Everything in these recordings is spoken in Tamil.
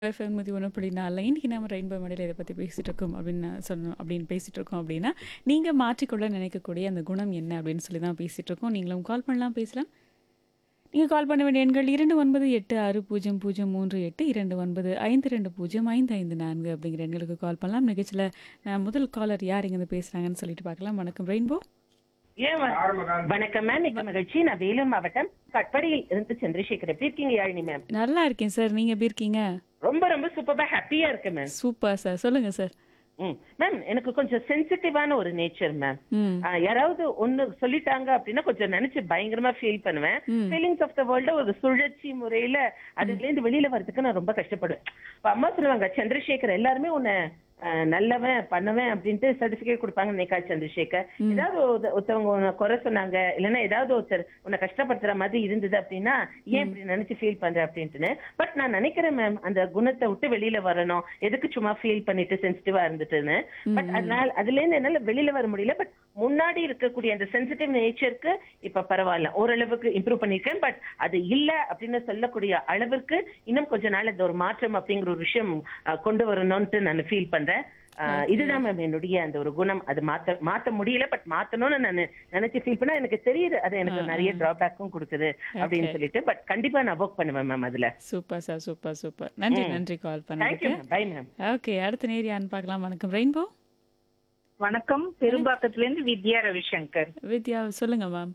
எஃப்எம் நூற்றி ஒன்று புள்ளி நாலில் இன்றைக்கி நம்ம ரெயின்போ மாடல் இதை பற்றி பேசிகிட்டு இருக்கோம் அப்படின்னு சொன்னோம் அப்படின்னு பேசிகிட்டு இருக்கோம் அப்படின்னா நீங்கள் மாற்றிக்கொள்ள நினைக்கக்கூடிய அந்த குணம் என்ன அப்படின்னு சொல்லி தான் பேசிகிட்டு இருக்கோம் நீங்களும் கால் பண்ணலாம் பேசலாம் நீங்கள் கால் பண்ண வேண்டிய எண்கள் இரண்டு ஒன்பது எட்டு ஆறு பூஜ்ஜியம் பூஜ்ஜியம் மூன்று எட்டு இரண்டு ஒன்பது ஐந்து ரெண்டு பூஜ்ஜியம் ஐந்து ஐந்து நான்கு அப்படிங்கிற எண்களுக்கு கால் பண்ணலாம் நிகழ்ச்சியில் நான் முதல் காலர் யார் இங்கேருந்து பேசுகிறாங்கன்னு சொல்லிட்டு பார்க்கலாம் வணக்கம் ரெயின்போ ஏன் வ- வணக்கம் மேம் மிக்க மகிழ்ச்சி நான் வேலூர் மாவட்டம் கட்படியில் இருந்து சந்திரசேகர் எப்படி இருக்கீங்க யாழினி மேம் நல்லா இருக்கேன் சார் நீங்கள் எப்படி இருக்கீங்க ரொம்ப ரொம்ப சூப்பரா ஹாப்பியா இருக்கு மேம் சூப்பர் சார் சொல்லுங்கள் சார் ம் மேம் எனக்கு கொஞ்சம் சென்சிட்டிவான ஒரு நேச்சர் மேம் ம் ஆ, யாராவது ஒண்ணு சொல்லிட்டாங்க அப்படின்னா கொஞ்சம் நினைச்சு பயங்கரமா ஃபீல் பண்ணுவேன் ம். ஃபீலிங்ஸ் ஆஃப் த வேர்ல்ட ஒரு சுழற்சி முறையில அதுல இருந்து வெளியில வர்றதுக்கு நான் ரொம்ப கஷ்டப்படுவேன் இப்ப அம்மா சொல்லுவாங்க சந்திரசேகர் எல்லாருமே உன்னை ஆ, நல்லவன் பண்ணுவேன் அப்படின்ட்டு சர்டிபிகேட் கொடுப்பாங்க நேக்கா சந்திரசேகர் ஏதாவது ஒரு- ஒருத்தவங்க உன்னை குறை சொன்னாங்க இல்லைன்னா ஏதாவது ஒருத்தர் உன்னை கஷ்டப்படுத்துற மாதிரி இருந்தது அப்படின்னா ஏன் இப்படி நினைச்சு ஃபீல் பண்ற அப்படின்ட்டுன்னு பட் நான் நினைக்கிறேன் மேம் அந்த குணத்தை விட்டு வெளியில வரணும் எதுக்கு சும்மா ஃபீல் பண்ணிட்டு சென்சிட்டிவா இருந்துட்டுன்னு பட் அதனால அதுல இருந்து என்னால வெளியில வர முடியல பட் முன்னாடி இருக்கக்கூடிய அந்த சென்சிட்டிவ் நேச்சருக்கு இப்ப பரவாயில்ல ஓரளவுக்கு இம்ப்ரூவ் பண்ணிருக்கேன் பட் அது இல்ல அப்படின்னு சொல்லக்கூடிய அளவிற்கு இன்னும் கொஞ்ச நாள் இந்த ஒரு மாற்றம் அப்படிங்கிற ஒரு விஷயம் அஹ், கொண்டு வரணும்ட்டு நான் ஃபீல் பண்றேன் அஹ், இதுதான் மேம் என்னுடைய அந்த ஒரு குணம் அது மாத்த மாத்த முடியல பட் மாத்தணும்னு நான் நினைச்சு ஃபீல் பண்ணா எனக்கு தெரியுது அது எனக்கு நிறைய டிராபேக்கும் கொடுக்குது அப்படின்னு சொல்லிட்டு பட் கண்டிப்பா நான் ஒர்க் பண்ணுவேன் மேம் அதுல சூப்பர் சார் சூப்பர் சூப்பர் நன்றி நன்றி கால் தேங்க்யூ பண்ணதுக்கு மேம் பை மேம் ஓகே அடுத்த நேர் யாருன்னு பார்க்கலாம் வணக்கம் ரெயின்போ வணக்கம் பெரும்பாக்கத்துல இருந்து வித்யா ரவிசங்கர் வித்யா சொல்லுங்க மேம்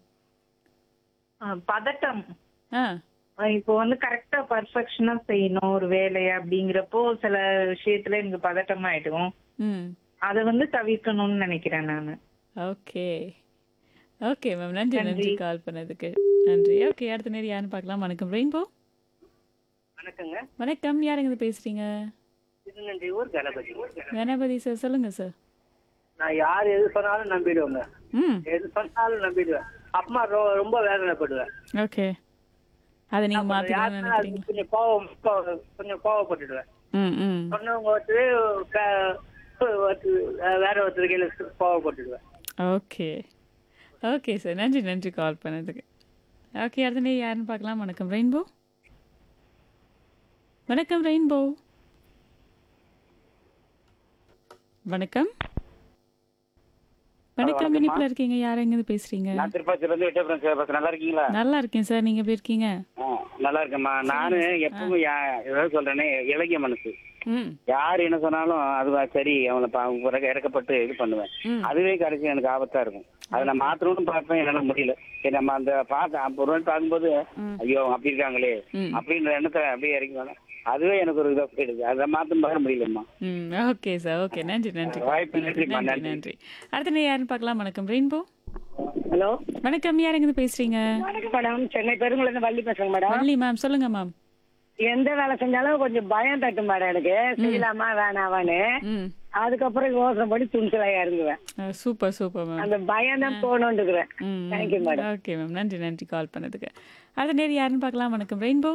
அஹ் பதட்டம் ஆ அஹ் இப்போ வந்து கரெக்டா பர்ஃபெக்ஷனா செய்யணும் ஒரு வேலையை அப்படிங்கிறப்போ சில விஷயத்துல எனக்கு பதட்டம் ஆயிடும் ம் அதை வந்து தவிர்க்கணும்னு நினைக்கிறேன் நானு ஓகே ஓகே மேம் நன்றி நன்றி கால் பண்ணதுக்கு நன்றி ஓகே அடுத்த நேர் யாருன்னு பார்க்கலாம் வணக்கம் ரெயின்போ வணக்கங்க வணக்கம் யாருங்க இது பேசுறீங்க திருநன்றி ஊர் கணபதி கணபதி சார் சொல்லுங்க சார் நான் யார் எது சொன்னாலும் நம்பிடுவேங்க ம் எது சொன்னாலும் நம்பிடுவேன் அம்மா ரொ- ரொம்ப வேதனைப்படுவேன் ஓகே அதை நீங்க மாத்திக்கணும்னு யாருன்னா அது நினைக்கிறீங்க கொஞ்சம் கோவம் கோ- கொஞ்சம் கோவப்பட்டுடுவேன் ம் ம் சொன்னவங்க ஒருத்தர் க- ஒருத்தர் வேற ஒருத்தர் கையில கோவப்பட்டுடுவேன் ஓகே ஓகே சார் நன்றி நன்றி கால் பண்ணதுக்கு ஓகே அடுத்த நேர் யாருன்னு பார்க்கலாம் வணக்கம் ரெயின்போ வணக்கம் ரெயின்போ வணக்கம் வணக்கம் இனிப்புல இருக்கீங்க யார் எங்கேருந்து பேசுறீங்க நான் திருப்பாச்சியில இருந்து எட்டு பேசுறேன் நல்லா இருக்கீங்களா நல்லா இருக்கேன் சார் நீங்க எப்படி இருக்கீங்க ஆ, நல்லா இருக்கேம்மா நானு எப்பவும் யா- ஏதாவது சொல்றேனே இலகிய மனசு ம் யார் என்ன சொன்னாலும் அதுவா சரி அவனை பா- பிறகு இறக்கப்பட்டு இது பண்ணுவேன் ம். அதுவே கடைசி எனக்கு ஆபத்தா இருக்கும் அதை நான் மாத்தணும்னு பார்ப்பேன் என்னால முடியல சரி நம்ம அந்த பார்க்க அப்ப ஒரு நாள் பார்க்கும்போது ஐயோ அவங்க அப்படி இருக்காங்களே ம். அப்படின்ற எண்ணத்தை அப்படியே இறக்கி வேணாம் அதுவே எனக்கு ஒரு இதாக போயிடுது அதை மாத்தம் பார்க்க முடியலம்மா ம் ஓகே சார் ஓகே நன்றி நன்றி வாய்ப்பு நன்றிம்மா, நன்றி நன்றி. நன்றி அடுத்த நேர் யாருன்னு பார்க்கலாம் வணக்கம் ரெயின்போ ஹலோ வணக்கம் யார் எங்கேருந்து பேசுறீங்க வணக்கம் மேடம் சென்னை பெருங்குளம் வள்ளி பேசுறேங்க மேடம் வள்ளி மேம் சொல்லுங்க மேம் எந்த வேலை செஞ்சாலும் கொஞ்சம் பயம் தட்டும் மேடம் எனக்கு செய்யலாமா வேணாவான்னு ம் அதுக்கப்புறம் யோசனை பண்ணி துணிச்சலாக இறங்குவேன் சூப்பர் சூப்பர் மேம் அந்த பயம் தான் போகணுன்னுக்குறேன் ம் தேங்க்யூ மேடம் ஓகே மேம் நன்றி நன்றி கால் பண்ணதுக்கு அடுத்த நேரம் யாருன்னு பார்க்கலாம் வணக்கம் ரெயின்போ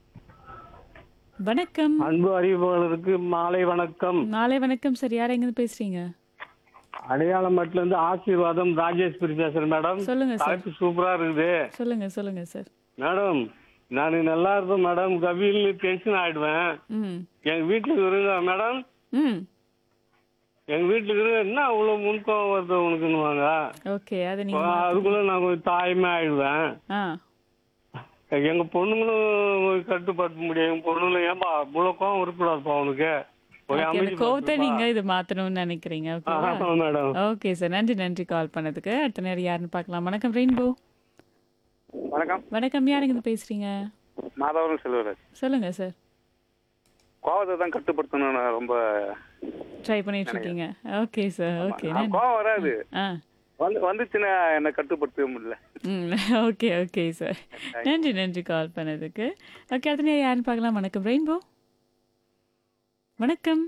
வணக்கம் அன்பு அறிவிப்பாளருக்கு மாலை வணக்கம் நாளை வணக்கம் சார் யார் எங்கேருந்து பேசுறீங்க அடையாளமட்டில இருந்து ஆசீர்வாதம் ராஜேஸ்வரி பேசுறேன் மேடம் சொல்லுங்க சார் தலைப்பு சூப்பரா இருக்குது சொல்லுங்க சொல்லுங்க சார் மேடம் நான் நல்லா இருந்தேன் மேடம் கபில் டென்ஷன் ஆயிடுவேன் ம் எங்க வீட்டுக்கு இருங்க மேடம் ம் எங்க வீட்டுக்கு இருங்க என்ன அவ்வளவு முன்கோவம் வருது உனக்குன்னுவாங்க ஓகே அதை நீங்க அதுக்குள்ள நான் கொஞ்சம் தாயமே ஆயிடுவேன் ஆ எங்க பொண்ணுங்களும் கட்டுப்படுத்த முடியும் எங்க பொண்ணுங்களும் ஏன்பா இவ்வளவு கோவம் இருக்கக்கூடாதுப்பா உனக்கு போய் ஓகே அந்த அமைதி கோவத்தை நீங்க இது மாத்தணும்னு நினைக்கிறீங்க ஓகேவா ஆமா மேடம் ஓகே சார் நன்றி நன்றி கால் பண்ணதுக்கு அடுத்த நேரம் யாருன்னு பார்க்கலாம் வணக்கம் ரெயின்போ வணக்கம் வணக்கம் யார் எங்கேருந்து பேசுறீங்க மாதவரம் செல்வராஜ் சொல்லுங்க சார் கோவத்தை தான் கட்டுப்படுத்தணும் ரொம்ப ட்ரை பண்ணிட்டு இருக்கீங்க ஓகே சார் ஓகே கோவம் வராது ஆ வந்து வந்துச்சுன்னா என்ன கட்டுப்படுத்தவே முடியல ம் ஓகே ஓகே சார் நன்றி நன்றி கால் பண்ணதுக்கு ஓகே அடுத்த நேரம் யாருன்னு பார்க்கலாம் வணக்கம் ரெயின்போ வணக்கம்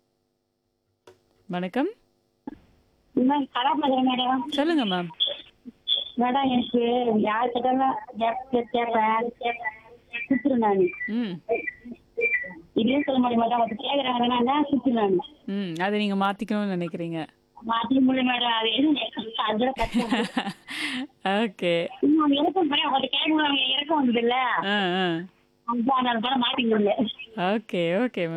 வணக்கம் மேம் கலாபதிரம் மேடம் சொல்லுங்க மேம் மேடம் எனக்கு யார் கிட்டாலும் கேட்பேன் சுத்துறேன் நான் ம் இல்லைன்னு சொல்ல முடியும் மேடம் அது கேட்குறாங்கன்னா நான் சுத்துறேன் நான் ம் அதை நீங்கள் மாற்றிக்கணும்னு நினைக்கிறீங்க மாற்றி முடியும் மேடம் அது எதுவும் அதோட கஷ்டம் ஓகே இன்னும் இறக்கம் பண்ணி அவங்க கேட்கணும் அவங்க இறக்கம் வந்தது இல்ல ஆ ஆ அதான் நான் மாட்டிக்க முடியல ஓகே ஓகே